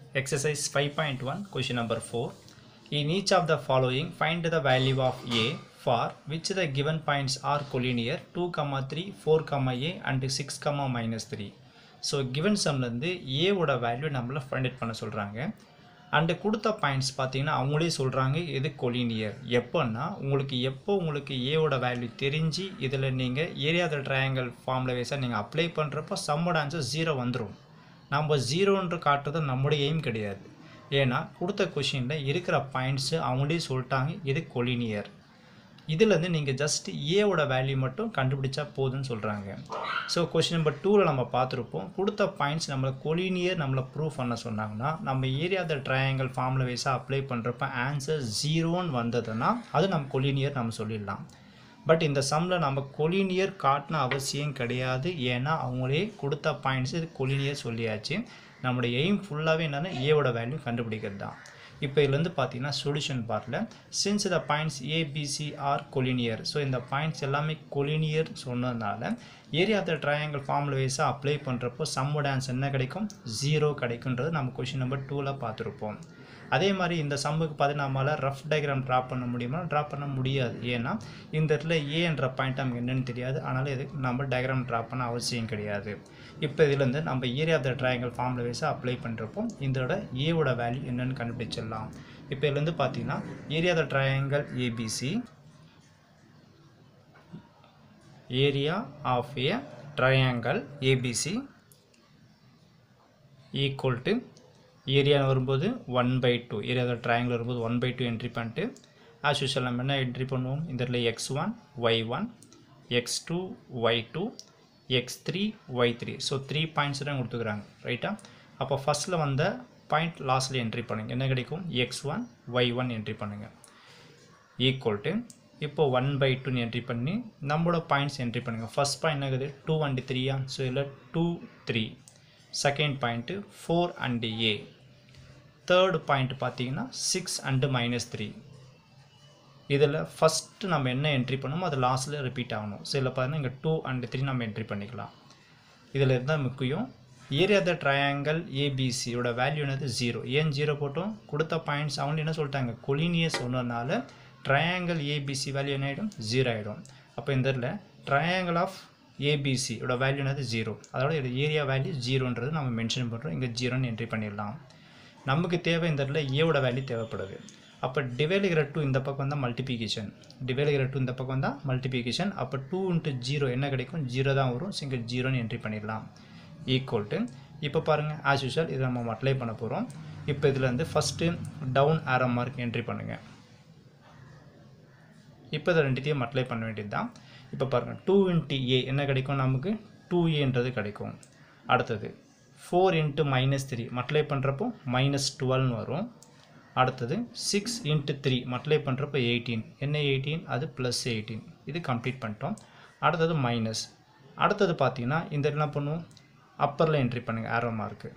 Exercise 5.1, question number 4. In each of the following, find the value of a for which the given points are collinear 2, 3, 4, a and 6, minus 3. So given சம்லேருந்து ஏவோட value நம்மளை find out பண்ண சொல்கிறாங்க and கொடுத்த points பார்த்தீங்கன்னா அவங்களே சொல்கிறாங்க இது கொலினியர் எப்போன்னா உங்களுக்கு எப்போ உங்களுக்கு ஏவோட வேல்யூ தெரிஞ்சு இதில் நீங்கள் ஏரியா த ட்ரையாங்கல் ஃபார்மில் வைஸாக நீங்கள் அப்ளை பண்ணுறப்போ சம்மோட ஆன்சர் ஜீரோ வந்துடும் நம்ம ஜீரோன்ற காட்டுறது நம்முடைய எய்ம் கிடையாது ஏன்னா கொடுத்த கொஷினில் இருக்கிற பாயிண்ட்ஸு அவங்களே சொல்லிட்டாங்க இது கொலினியர் இதுலேருந்து நீங்கள் ஜஸ்ட் ஏவோட வேல்யூ மட்டும் கண்டுபிடிச்சா போதும்னு சொல்கிறாங்க ஸோ கொஷின் நம்பர் டூவில் நம்ம பார்த்துருப்போம் கொடுத்த பாயிண்ட்ஸ் நம்மளை கொலினியர் நம்மளை ப்ரூவ் பண்ண சொன்னாங்கன்னா நம்ம ஏரியா த ட்ரையாங்கல் ஃபார்மில் வைஸாக அப்ளை பண்ணுறப்ப ஆன்சர் ஜீரோன்னு வந்ததுன்னா அது நம்ம கொலினியர் நம்ம சொல்லிடலாம் பட் இந்த சம்மில் நம்ம கொலினியர் காட்டின அவசியம் கிடையாது ஏன்னா அவங்களே கொடுத்த பாயிண்ட்ஸ் இது கொலினியர் சொல்லியாச்சு நம்மளுடைய எய்ம் ஃபுல்லாகவே என்னென்னா ஏவோட வேல்யூ கண்டுபிடிக்கிறது தான் இப்போ இதுலேருந்து பார்த்தீங்கன்னா சொல்யூஷன் பார்ட்டில் since the points ABC are collinear so இந்த பாயிண்ட்ஸ் எல்லாமே கொலினியர் சொன்னதுனால ஏரியா த ட்ரையாங்கிள் ஃபார்முல வைஸாக அப்ளை பண்ணுறப்போ சம்மோட ஆன்சர் என்ன கிடைக்கும் ஜீரோ கிடைக்குன்றது நம்ம கொஷின் நம்பர் டூவில் பார்த்துருப்போம் அதே மாதிரி இந்த சம்முக்கு பார்த்து நம்மளால் ரஃப் டயக்ராம் ட்ரா பண்ண முடியுமா ட்ரா பண்ண முடியாது ஏன்னா இந்த இடத்துல ஏ என்ற பாயிண்ட் நமக்கு என்னென்னு தெரியாது அதனால் இதுக்கு நம்ம டயக்ராம் ட்ரா பண்ண அவசியம் கிடையாது இப்போ இதுலேருந்து நம்ம ஏரியா ஆஃப் த ட்ரையாங்கல் ஃபார்மில் வைஸாக அப்ளை பண்ணுறப்போ இதோட ஏவோட வேல்யூ என்னென்னு கண்டுபிடிச்சிடலாம் இப்போ இதுலேருந்து பார்த்தீங்கன்னா area the triangle ABC area of a triangle ABC equal to area வரும்போது one by two area triangle வரும்போது ஒன் பை டூ என்ட்ரி பண்ணிட்டு ஆஸ் யூஷுவல் நம்ம என்ன என்ட்ரி பண்ணுவோம் இந்த இடத்துல x one y one x two y two x three y three so three points தான் கொடுத்துக்குறாங்க ரைட்டா அப்போ ஃபஸ்ட்டில் வந்த பாயிண்ட் லாஸ்ட்டில் என்ட்ரி பண்ணுங்கள் என்ன கிடைக்கும் x one y one entry பண்ணுங்கள் ஈக்குவல் டு இப்போ ஒன் பை டூன்னு என்ட்ரி பண்ணி நம்மளோட பாயிண்ட்ஸ் என்ட்ரி பண்ணுங்கள் ஃபஸ்ட் பாயிண்ட் என்னது டூ அண்டு த்ரீயா ஸோ இதில் two three second point four and a third point பார்த்தீங்கன்னா சிக்ஸ் அண்டு மைனஸ் த்ரீ இதில் ஃபஸ்ட்டு நம்ம என்ன என்ட்ரி பண்ணோமோ அது லாஸ்ட்டில் ரிப்பீட் ஆகணும் ஸோ இதில் பார்த்தீங்கன்னா இங்கே டூ அண்டு த்ரீ நம்ம என்ட்ரி பண்ணிக்கலாம் இதில் இருந்தால் முக்கியம் ஏரியா த ட்ரையாங்கல் ஏபிசியோட வேல்யூ என்னது ஜீரோ ஏன் ஜீரோ போட்டோம் கொடுத்த பாயிண்ட்ஸ் அவங்க என்ன சொல்லிட்டாங்க கொலினியஸ் சொன்னதுனால ட்ரையாங்கல் ஏபிசி வேல்யூ என்ன ஆகிடும் ஜீரோ ஆகிடும் அப்போ இந்த இதில் ட்ரையாங்கல் ஆஃப் ஏபிசியோட வேல்யூ என்னது ஜீரோ அதோட இது ஏரியா வேல்யூ ஜீரோன்றது நம்ம மென்ஷன் பண்ணுறோம் இங்கே ஜீரோன்னு என்ட்ரி பண்ணிடலாம் நமக்கு தேவை இந்த இடத்துல ஏவோட வேல்யூ தேவைப்படுது அப்போ டிவைலுகிற டூ இந்த பக்கம் வந்தால் மல்டிபிகேஷன் டிவைலுகிற டூ இந்த பக்கம் வந்தால் மல்டிபிகேஷன் அப்போ டூ இன்ட்டு ஜீரோ என்ன கிடைக்கும் ஜீரோ தான் வரும் ஸோ இங்கே ஜீரோன்னு என்ட்ரி பண்ணிடலாம் ஈக்குவல் டு இப்போ பாருங்கள் ஆஸ் யூஷுவல் இதை நம்ம அப்ளை பண்ண போகிறோம் இப்போ இதில் வந்து first down arrow mark entry பண்ணுங்கள் இப்போ இதை ரெண்டுத்தையும் அப்ளை பண்ண வேண்டியது தான் இப்போ பாருங்கள் டூ இன்ட்டு ஏ என்ன கிடைக்கும் நமக்கு டூ ஏன்றது கிடைக்கும் அடுத்தது four into minus three multiply பண்ணுறப்போ மைனஸ் டுவெல்னு வரும் அடுத்தது சிக்ஸ் இன்ட்டு த்ரீ மல்டிப்ளை பண்ணுறப்போ எயிட்டீன் என்ன எயிட்டீன் அது ப்ளஸ் எயிட்டீன் இது கம்ப்ளீட் பண்ணிட்டோம் அடுத்தது மைனஸ் அடுத்தது பார்த்தீங்கன்னா இந்த என்ன பண்ணுவோம் அப்பரில் என்ட்ரி பண்ணுங்கள் ஆரோ மார்க்கு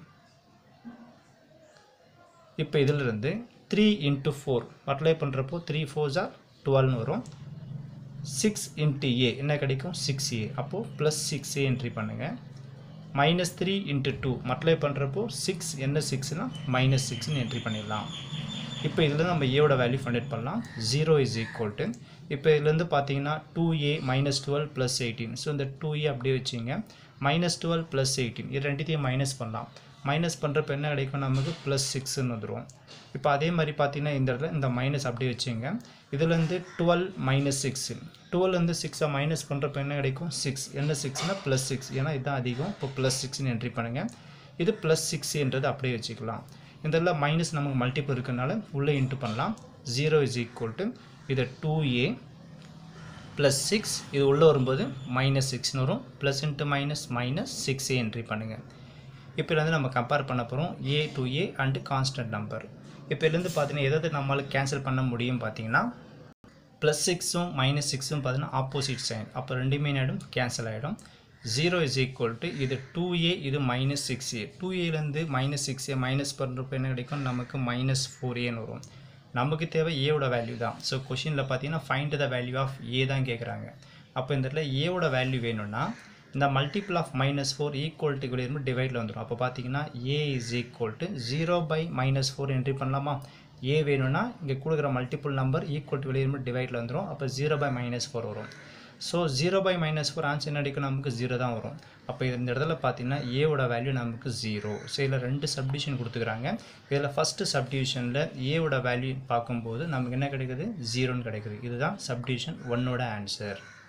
இப்போ இதிலிருந்து த்ரீ இன்ட்டு ஃபோர் மல்டிப்ளை பண்ணுறப்போ த்ரீ ஃபோர் ஜார் டுவெல்னு வரும் சிக்ஸ் இன்ட்டு ஏ என்ன கிடைக்கும் சிக்ஸ் ஏ அப்போது ப்ளஸ் சிக்ஸ் ஏ என்ட்ரி பண்ணுங்கள் minus three into two multiply பண்ணுறப்போ சிக்ஸ் என்ன சிக்ஸ்னால் மைனஸ் சிக்ஸ்னு என்ட்ரி பண்ணிடலாம் இப்போ இதில் நம்ம ஏவோட வேல்யூ ஃபைண்ட் பண்ணலாம் ஜீரோ இஸ் ஈக்குவல் டு இப்போ இதுலேருந்து பார்த்தீங்கன்னா two a minus twelve plus eighteen so இந்த டூ ஏ அப்படியே வச்சுங்க மைனஸ் டுவெல் ப்ளஸ் எயிட்டீன் இது ரெண்டுத்தையும் மைனஸ் பண்ணலாம் மைனஸ் பண்ணுறப்ப என்ன கிடைக்கும் நமக்கு ப்ளஸ் சிக்ஸ்ன்னு வந்துடும் இப்போ அதே மாதிரி பார்த்தீங்கன்னா இந்த இடத்துல இந்த மைனஸ் அப்படியே வச்சுங்க இதுலேருந்து டுவெல் மைனஸ் சிக்ஸு டுவெல்லேருந்து சிக்ஸை மைனஸ் பண்ணுறப்ப என்ன கிடைக்கும் சிக்ஸ் என்ன சிக்ஸ்னால் ப்ளஸ் சிக்ஸ் ஏன்னா இதுதான் அதிகம் இப்போ ப்ளஸ் சிக்ஸ்னு என்ட்ரி பண்ணுங்கள் இது ப்ளஸ் சிக்ஸ்ன்றது அப்படியே வச்சுக்கலாம் இந்த இதில் மைனஸ் நமக்கு மல்டிபிள் இருக்கிறனால உள்ளே இன்ட்டு பண்ணலாம் ஜீரோ இஸ் ஈக்குவல் டு இது டூ ஏ ப்ளஸ் சிக்ஸ் இது உள்ளே வரும்போது மைனஸ் சிக்ஸ்னு வரும் plus into minus minus six a entry பண்ணுங்கள் இப்போ இதுலேருந்து நம்ம கம்பேர் பண்ண போகிறோம் a to a and constant number இப்போ இதுலேருந்து பார்த்தீங்கன்னா எதாவது நம்மளால் கேன்சல் பண்ண முடியும் பார்த்தீங்கன்னா ப்ளஸ் சிக்ஸும் மைனஸ் சிக்ஸும் பார்த்தீங்கன்னா ஆப்போசிட் சைன் அப்போ ரெண்டுமே ஆகிடும் கேன்சல் ஆகிடும் ஜீரோ இஸ் ஈக்குவல் டு இது டூ ஏ இது மைனஸ் சிக்ஸ் ஏ டூ ஏலேருந்து மைனஸ் சிக்ஸ் ஏ மைனஸ் பண்ணுறப்ப என்ன கிடைக்கும் நமக்கு மைனஸ் ஃபோர் ஏன்னு வரும் நமக்கு தேவை ஏவோட வேல்யூ தான் ஸோ கொஷினில் பார்த்தீங்கன்னா find the value of a தான் கேட்குறாங்க அப்போ இந்த இடத்துல ஏவோட வேல்யூ வேணும்னா இந்த multiple of minus four equal to வெளியே டிவைடில் வந்துடும் அப்போ பார்த்தீங்கன்னா a is equal to zero by minus four entry பண்ணலாமா ஏ வேணும்னா இங்கே கொடுக்குற மல்டிபிள் நம்பர் ஈக்குவல் டு வெளியே டிவைடில் வந்துடும் அப்போ ஜீரோ பை மைனஸ் ஃபோர் வரும் so zero by minus four answer என்ன அடிக்கும் நமக்கு ஜீரோ தான் வரும் அப்போ இந்த இடத்துல பார்த்தீங்கன்னா ஏவோட வேல்யூ நமக்கு ஜீரோ ஸோ இதில் ரெண்டு சப்டிவிஷன் கொடுத்துக்கிறாங்க இதில் ஃபஸ்ட்டு சப்டிவிஷனில் ஏவோட வேல்யூ பார்க்கும்போது நமக்கு என்ன கிடைக்குது ஜீரோன்னு கிடைக்குது இதுதான் சப்டிவிஷன் ஒன்னோட ஆன்சர்